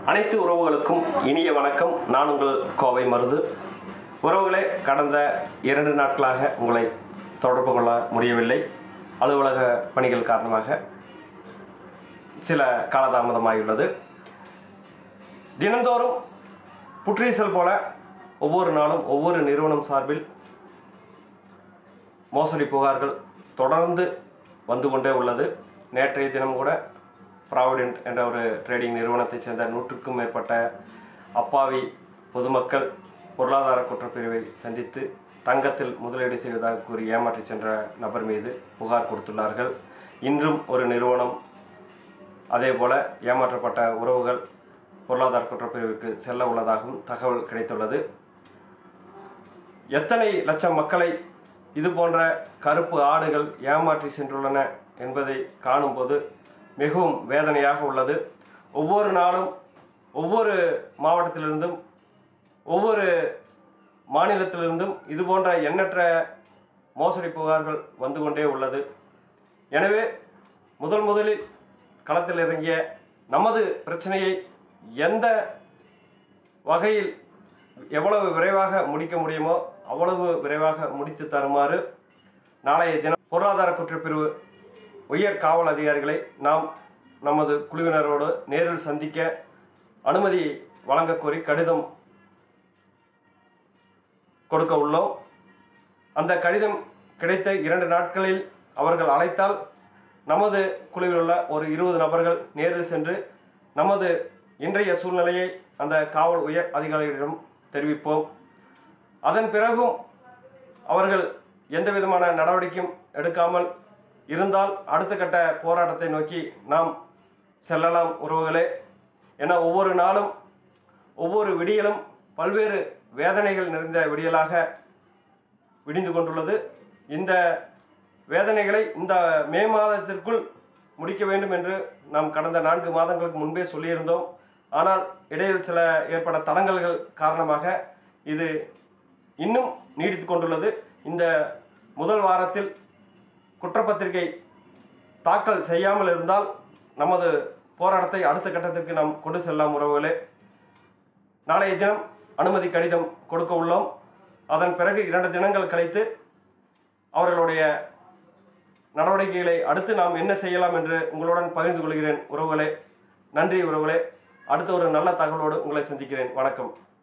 அனைத்து உறவுகளுக்கும் இனிய வணக்கம் நான் உங்கள் கோவை மருது உறவுகளே கடந்த இரண்டு நாட்களாக உங்களை தொடர்பு கொள்ள முடியவில்லை அலுவலக பணிகள் காரணமாக சில காலதாமதமாகியுள்ளது தினந்தோறும் புற்றீசல் போல ஒவ்வொரு நாளும் ஒவ்வொரு நிறுவனம் சார்பில் மோசடி புகார்கள் தொடர்ந்து வந்து கொண்டே உள்ளது நேற்றைய தினம் கூட ப்ராவிடென்ட் என்ற ஒரு ட்ரேடிங் நிறுவனத்தைச் சேர்ந்த நூற்றுக்கும் மேற்பட்ட அப்பாவி பொதுமக்கள் பொருளாதார குற்றப்பிரிவை சந்தித்து தங்கத்தில் முதலீடு செய்வதாக கூறி ஏமாற்றிச் சென்ற நபர் மீது புகார் கொடுத்துள்ளார்கள் இன்றும் ஒரு நிறுவனம் அதேபோல ஏமாற்றப்பட்ட உறவுகள் பொருளாதார குற்றப்பிரிவுக்கு செல்ல உள்ளதாகவும் தகவல் கிடைத்துள்ளது எத்தனை லட்சம் மக்களை இது போன்ற கருப்பு ஆடுகள் ஏமாற்றி சென்றுள்ளன என்பதை காணும்போது மிகவும் வேதனையாக உள்ளது ஒவ்வொரு நாளும் ஒவ்வொரு மாவட்டத்திலிருந்தும் ஒவ்வொரு மாநிலத்திலிருந்தும் இது போன்ற எண்ணற்ற மோசடி புகார்கள் வந்து கொண்டே உள்ளது எனவே முதல் முதலில் களத்தில் இறங்கிய நமது பிரச்சனையை எந்த வகையில் எவ்வளவு விரைவாக முடிக்க முடியுமோ அவ்வளவு விரைவாக முடித்து தருமாறு நாளைய தினம் பொருளாதார குற்றப்பிரிவு உயர் காவல் அதிகாரிகளை நாம் நமது குழுவினரோடு நேரில் சந்திக்க அனுமதி வழங்கக் கோரி கடிதம் கொடுக்க உள்ளோம் அந்த கடிதம் கிடைத்த இரண்டு நாட்களில் அவர்கள் அழைத்தால் நமது குழுவில் உள்ள ஒரு இருபது நபர்கள் நேரில் சென்று நமது இன்றைய சூழ்நிலையை அந்த காவல் உயர் அதிகாரிகளிடம் தெரிவிப்போம் அதன் பிறகும் அவர்கள் எந்த விதமான நடவடிக்கையும் எடுக்காமல் இருந்தால் அடுத்த கட்ட போராட்டத்தை நோக்கி நாம் செல்லலாம் உறவுகளே என ஒவ்வொரு நாளும் ஒவ்வொரு விடியலும் பல்வேறு வேதனைகள் நிறைந்த விடியலாக விடிந்து கொண்டுள்ளது இந்த வேதனைகளை இந்த மே மாதத்திற்குள் முடிக்க வேண்டும் என்று நாம் கடந்த நான்கு மாதங்களுக்கு முன்பே சொல்லியிருந்தோம் ஆனால் இடையில் சில ஏற்பட்ட தடங்கல்கள் காரணமாக இது இன்னும் நீடித்து கொண்டுள்ளது இந்த முதல் வாரத்தில் குற்றப்பத்திரிகை தாக்கல் செய்யாமல் இருந்தால் நமது போராட்டத்தை அடுத்த கட்டத்திற்கு நாம் கொண்டு செல்லலாம் உறவுகளே நாளைய தினம் அனுமதி கடிதம் கொடுக்க உள்ளோம் அதன் பிறகு இரண்டு தினங்கள் கழித்து அவர்களுடைய நடவடிக்கைகளை அடுத்து நாம் என்ன செய்யலாம் என்று உங்களுடன் பகிர்ந்து கொள்கிறேன் உறவுகளே நன்றி உறவுகளே அடுத்த ஒரு நல்ல தகவலோடு உங்களை சந்திக்கிறேன் வணக்கம்